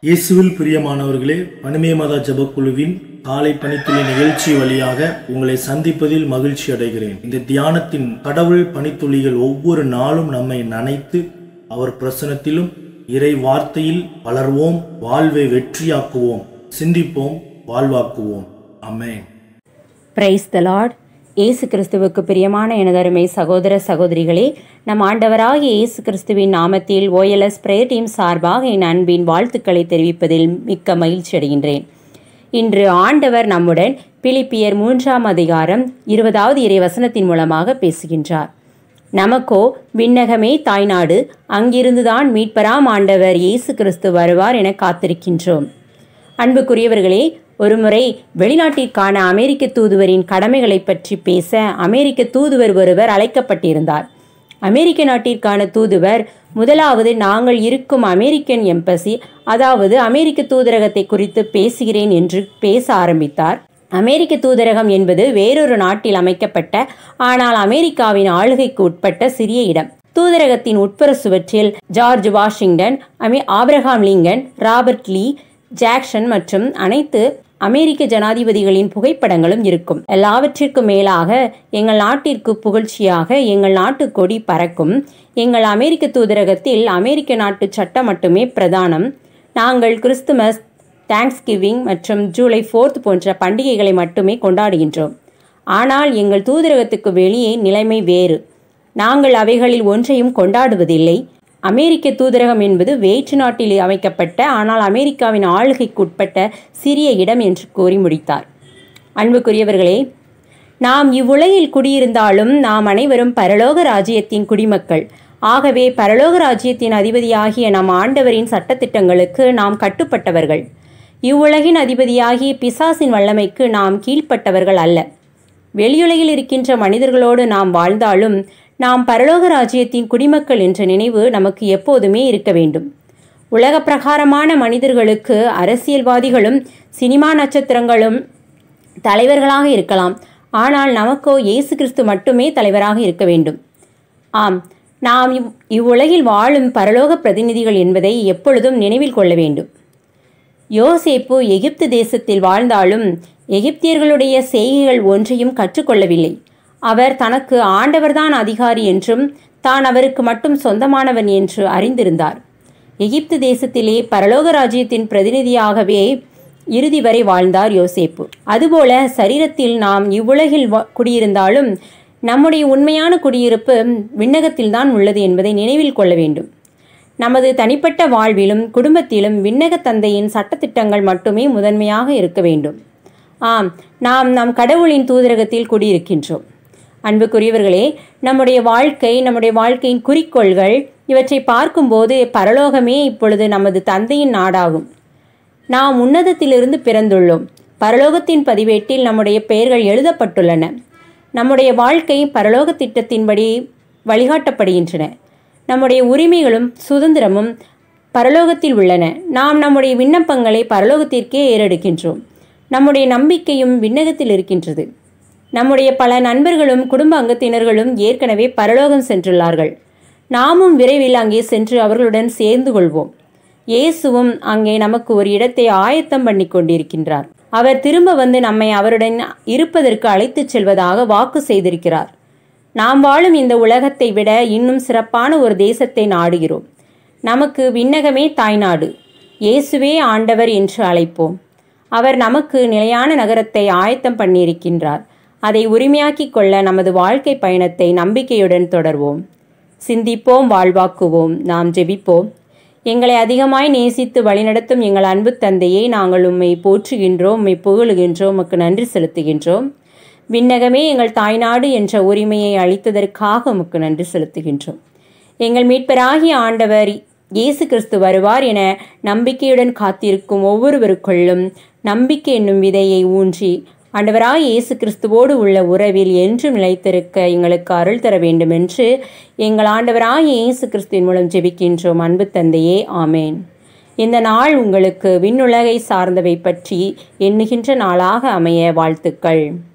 இயேசுவில் பிரியமானவர்களே பனிமே மத ஜபக்குழுவின் காலை பணித்துளி நிகழ்ச்சி வழியாக உங்களை சந்திப்பதில் மகிழ்ச்சி அடைகிறேன் இந்த தியானத்தின் கடவுள் பணித்துளிகள் ஒவ்வொரு நாளும் நம்மை நனைத்து அவர் பிரசனத்திலும் இறை வார்த்தையில் வளர்வோம் வாழ்வை வெற்றியாக்குவோம் சிந்திப்போம் வாழ்வாக்குவோம் அமேன் பிரைஸ் த லார்ட் இயேசு கிறிஸ்துவுக்கு பிரியமான எனதருமை சகோதர சகோதரிகளே நம் ஆண்டவராகிய இயேசு கிறிஸ்துவின் நாமத்தில் ஓஎல்எஸ் பிரேயர் டீம் சார்பாக என் அன்பின் வாழ்த்துக்களை தெரிவிப்பதில் மிக்க மகிழ்ச்சி அடைகின்றேன் இன்று ஆண்டவர் நம்முடன் பிலிப்பியர் மூன்றாம் அதிகாரம் இருபதாவது இறை வசனத்தின் மூலமாக பேசுகின்றார் நமக்கோ விண்ணகமே தாய்நாடு அங்கிருந்துதான் மீட்பராம் ஆண்டவர் இயேசு கிறிஸ்து வருவார் என காத்திருக்கின்றோம் அன்புக்குரியவர்களே ஒருமுறை வெளிநாட்டிற்கான அமெரிக்க தூதுவரின் கடமைகளை பற்றி பேச அமெரிக்க தூதுவர் ஒருவர் அழைக்கப்பட்டிருந்தார் அமெரிக்க நாட்டிற்கான தூதுவர் முதலாவது நாங்கள் இருக்கும் அமெரிக்கன் எம்பசி அதாவது அமெரிக்க தூதரகத்தை குறித்து பேசுகிறேன் என்று பேச ஆரம்பித்தார் அமெரிக்க தூதரகம் என்பது வேறொரு நாட்டில் அமைக்கப்பட்ட ஆனால் அமெரிக்காவின் ஆளுகைக்கு உட்பட்ட சிறிய இடம் தூதரகத்தின் உட்புற சுவற்றில் ஜார்ஜ் வாஷிங்டன் அமே Abraham Lincoln Robert Lee Jackson மற்றும் அனைத்து அமெரிக்க ஜனாதிபதிகளின் புகைப்படங்களும் இருக்கும் எல்லாவற்றிற்கும் மேலாக எங்கள் நாட்டிற்கு புகழ்ச்சியாக எங்கள் நாட்டு கொடி பறக்கும் எங்கள் அமெரிக்க தூதரகத்தில் அமெரிக்க நாட்டு சட்டம் மட்டுமே பிரதானம் நாங்கள் கிறிஸ்துமஸ் தேங்க்ஸ் கிவிங் மற்றும் ஜூலை ஃபோர்த் போன்ற பண்டிகைகளை மட்டுமே கொண்டாடுகின்றோம் ஆனால் எங்கள் தூதரகத்துக்கு வெளியே நிலைமை வேறு நாங்கள் அவைகளில் ஒன்றையும் கொண்டாடுவதில்லை அமெரிக்க தூதரகம் என்பது வேற்று நாட்டில் அமைக்கப்பட்ட ஆனால் அமெரிக்காவின் ஆளுகைக்குட்பட்ட சிறிய இடம் என்று கூறி முடித்தார் அன்புக்குரியவர்களே நாம் இவ்வுலகில் குடியிருந்தாலும் நாம் அனைவரும் பரலோக ராஜ்யத்தின் குடிமக்கள் ஆகவே பரலோக ராஜ்யத்தின் அதிபதியாகிய நம் ஆண்டவரின் சட்டத்திட்டங்களுக்கு நாம் கட்டுப்பட்டவர்கள் இவ்வுலகின் அதிபதியாகிய பிசாசின் வல்லமைக்கு நாம் கீழ்ப்பட்டவர்கள் அல்ல வெளியுலகில் இருக்கின்ற மனிதர்களோடு நாம் வாழ்ந்தாலும் நாம் பரலோக ராஜ்யத்தின் குடிமக்கள் என்ற நினைவு நமக்கு எப்போதுமே இருக்க வேண்டும் உலக பிரகாரமான மனிதர்களுக்கு அரசியல்வாதிகளும் சினிமா நட்சத்திரங்களும் தலைவர்களாக இருக்கலாம் ஆனால் நமக்கோ இயேசு கிறிஸ்து மட்டுமே தலைவராக இருக்க வேண்டும் ஆம் நாம் இவ் இவ்வுலகில் வாழும் பரலோக பிரதிநிதிகள் என்பதை எப்பொழுதும் நினைவில் கொள்ள வேண்டும் யோசேப்பு எகிப்து தேசத்தில் வாழ்ந்தாலும் எகிப்தியர்களுடைய செய்கைகள் ஒன்றையும் கற்றுக்கொள்ளவில்லை அவர் தனக்கு ஆண்டவர்தான் அதிகாரி என்றும் தான் அவருக்கு மட்டும் சொந்தமானவன் என்று அறிந்திருந்தார் எகிப்து தேசத்திலே பரலோக ராஜ்யத்தின் பிரதிநிதியாகவே இறுதி வரை வாழ்ந்தார் யோசேப்பு அதுபோல சரீரத்தில் நாம் இவ்வுலகில் குடியிருந்தாலும் நம்முடைய உண்மையான குடியிருப்பு விண்ணகத்தில்தான் உள்ளது என்பதை நினைவில் கொள்ள வேண்டும் நமது தனிப்பட்ட வாழ்விலும் குடும்பத்திலும் விண்ணக தந்தையின் சட்டத்திட்டங்கள் மட்டுமே முதன்மையாக இருக்க வேண்டும் ஆம் நாம் நம் கடவுளின் தூதரகத்தில் குடியிருக்கின்றோம் அன்புக்குரியவர்களே நம்முடைய வாழ்க்கை நம்முடைய வாழ்க்கையின் குறிக்கோள்கள் இவற்றை பார்க்கும்போது பரலோகமே இப்பொழுது நமது தந்தையின் நாடாகும் நாம் உன்னதத்திலிருந்து பிறந்துள்ளோம் பரலோகத்தின் பதிவேட்டில் நம்முடைய பெயர்கள் எழுதப்பட்டுள்ளன நம்முடைய வாழ்க்கை பரலோக திட்டத்தின்படி வழிகாட்டப்படுகின்றன நம்முடைய உரிமைகளும் சுதந்திரமும் பரலோகத்தில் உள்ளன நாம் நம்முடைய விண்ணப்பங்களை பரலோகத்திற்கே ஏறெடுக்கின்றோம் நம்முடைய நம்பிக்கையும் விண்ணகத்தில் இருக்கின்றது நம்முடைய பல நண்பர்களும் குடும்ப அங்கத்தினர்களும் ஏற்கனவே பரலோகம் சென்றுள்ளார்கள் நாமும் விரைவில் அங்கே சென்று அவர்களுடன் சேர்ந்து கொள்வோம் இயேசுவும் அங்கே நமக்கு ஒரு இடத்தை ஆயத்தம் பண்ணி கொண்டிருக்கின்றார் அவர் திரும்ப வந்து நம்மை அவருடன் இருப்பதற்கு அழைத்துச் செல்வதாக வாக்கு செய்திருக்கிறார் நாம் வாழும் இந்த உலகத்தை விட இன்னும் சிறப்பான ஒரு தேசத்தை நாடுகிறோம் நமக்கு விண்ணகமே தாய்நாடு இயேசுவே ஆண்டவர் என்று அழைப்போம் அவர் நமக்கு நிலையான நகரத்தை ஆயத்தம் பண்ணியிருக்கின்றார் அதை உரிமையாக்கிக் கொள்ள நமது வாழ்க்கை பயணத்தை நம்பிக்கையுடன் தொடர்வோம் சிந்திப்போம் வாழ்வாக்குவோம் நாம் ஜெபிப்போம் எங்களை அதிகமாய் நேசித்து வழிநடத்தும் எங்கள் அன்பு தந்தையை நாங்கள் உம்மை போற்றுகின்றோம் உம்மை புகழுகின்றோம் உமக்கு நன்றி செலுத்துகின்றோம் விண்ணகமே எங்கள் தாய்நாடு என்ற உரிமையை அளித்ததற்காக உமக்கு நன்றி செலுத்துகின்றோம் எங்கள் மீட்பராகிய ஆண்டவர் இயேசு கிறிஸ்து வருவார் என நம்பிக்கையுடன் காத்திருக்கும் ஒவ்வொருவருக்குள்ளும் நம்பிக்கை என்னும் விதையை ஊன்றி ஆண்டவராய் இயேசு கிறிஸ்துவோடு உள்ள உறவில் என்றும் நிலைத்திருக்க எங்களுக்கு அருள் தர வேண்டும் என்று எங்கள் ஆண்டவராய் இயேசு கிறிஸ்துவின் மூலம் ஜெபிக்கின்றோம் அன்பு தந்தையே ஆமேன் இந்த நாள் உங்களுக்கு விண்ணுலகை சார்ந்தவை பற்றி எண்ணுகின்ற நாளாக அமைய வாழ்த்துக்கள்